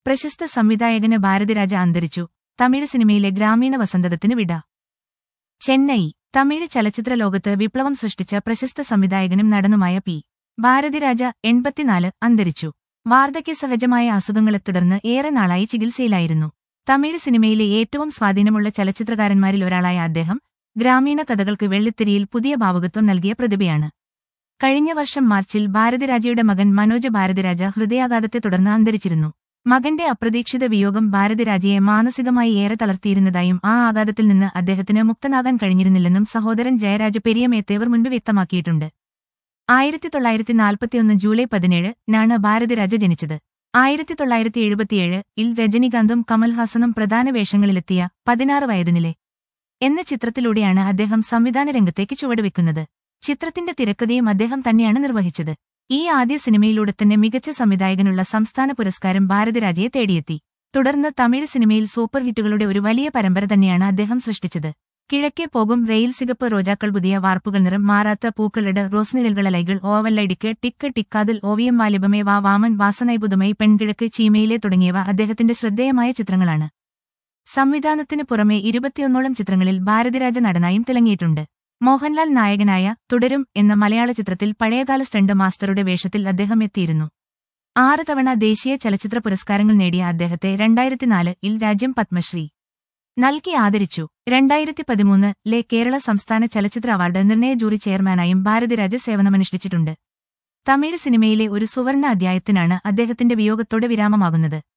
പ്രശസ്ത സംവിധായകന് ഭാരതിരാജ അന്തരിച്ചു തമിഴ് സിനിമയിലെ ഗ്രാമീണ വസന്തത്തിന് വിട ചെന്നൈ തമിഴ് ചലച്ചിത്ര ലോകത്ത് വിപ്ലവം സൃഷ്ടിച്ച പ്രശസ്ത സംവിധായകനും നടനുമായ പി ഭാരതിരാജ എൺപത്തിനാല് അന്തരിച്ചു വാർദ്ധക്യ സഹജമായ അസുഖങ്ങളെ തുടർന്ന് ഏറെ നാളായി ചികിത്സയിലായിരുന്നു തമിഴ് സിനിമയിലെ ഏറ്റവും സ്വാധീനമുള്ള ചലച്ചിത്രകാരന്മാരിൽ ഒരാളായ അദ്ദേഹം ഗ്രാമീണ കഥകൾക്ക് വെള്ളിത്തിരിയിൽ പുതിയ ഭാവുകത്വം നൽകിയ പ്രതിഭയാണ് കഴിഞ്ഞ വർഷം മാർച്ചിൽ ഭാരതിരാജയുടെ മകൻ മനോജ് ഭാരതിരാജ ഹൃദയാഘാതത്തെ തുടർന്ന് അന്തരിച്ചിരുന്നു മകന്റെ അപ്രതീക്ഷിത വിയോഗം ഭാരതിരാജയെ മാനസികമായി ഏറെ തളർത്തിയിരുന്നതായും ആ ആഘാതത്തിൽ നിന്ന് അദ്ദേഹത്തിന് മുക്തനാകാൻ കഴിഞ്ഞിരുന്നില്ലെന്നും സഹോദരൻ ജയരാജ പെരിയമേത്തേവർ മുൻപ് വ്യക്തമാക്കിയിട്ടുണ്ട് ആയിരത്തി തൊള്ളായിരത്തി നാൽപ്പത്തിയൊന്ന് ജൂലൈ പതിനേഴ് നാണ് ഭാരതിരാജ ജനിച്ചത് ആയിരത്തി തൊള്ളായിരത്തി എഴുപത്തിയേഴ് ഇൽ രജനികാന്തും കമൽഹാസനും പ്രധാന വേഷങ്ങളിലെത്തിയ പതിനാറ് വയതിനിലെ എന്ന ചിത്രത്തിലൂടെയാണ് അദ്ദേഹം സംവിധാന രംഗത്തേക്ക് ചുവടുവെക്കുന്നത് ചിത്രത്തിന്റെ തിരക്കഥയും അദ്ദേഹം തന്നെയാണ് നിർവഹിച്ചത് ഈ ആദ്യ സിനിമയിലൂടെ തന്നെ മികച്ച സംവിധായകനുള്ള സംസ്ഥാന പുരസ്കാരം ഭാരതിരാജയെ തേടിയെത്തി തുടർന്ന് തമിഴ് സിനിമയിൽ സൂപ്പർ ഹിറ്റുകളുടെ ഒരു വലിയ പരമ്പര തന്നെയാണ് അദ്ദേഹം സൃഷ്ടിച്ചത് കിഴക്കേ പോകും റെയിൽ സിഗപ്പ് റോജാക്കൾ പുതിയ വാർപ്പുകൾ നിറം മാറാത്ത പൂക്കളിട് റോസ്നിഴൽകളലൈകൾ ഓവല്ലടിക്ക് ടിക്ക് ടിക്കാതിൽ ഓവിയം വാലിബമേ വാ വാമൻ വാസനൈബുധമൈ പെൺകിഴക്ക് ചീമയിലെ തുടങ്ങിയവ അദ്ദേഹത്തിന്റെ ശ്രദ്ധേയമായ ചിത്രങ്ങളാണ് സംവിധാനത്തിനു പുറമെ ഇരുപത്തിയൊന്നോളം ചിത്രങ്ങളിൽ ഭാരതിരാജ നടനായും തിളങ്ങിയിട്ടുണ്ട് മോഹൻലാൽ നായകനായ തുടരും എന്ന മലയാള ചിത്രത്തിൽ പഴയകാല സ്റ്റണ്ട് മാസ്റ്ററുടെ വേഷത്തിൽ അദ്ദേഹം എത്തിയിരുന്നു ആറ് തവണ ദേശീയ ചലച്ചിത്ര പുരസ്കാരങ്ങൾ നേടിയ അദ്ദേഹത്തെ രണ്ടായിരത്തിനാല് ഇൽ രാജ്യം പത്മശ്രീ നൽകി ആദരിച്ചു രണ്ടായിരത്തി പതിമൂന്ന് ലെ കേരള സംസ്ഥാന ചലച്ചിത്ര അവാർഡ് നിർണയ ജൂറി ചെയർമാനായും ഭാരതിരാജ സേവനമനുഷ്ഠിച്ചിട്ടുണ്ട് തമിഴ് സിനിമയിലെ ഒരു സുവർണ അധ്യായത്തിനാണ് അദ്ദേഹത്തിന്റെ വിയോഗത്തോടെ വിരാമമാകുന്നത്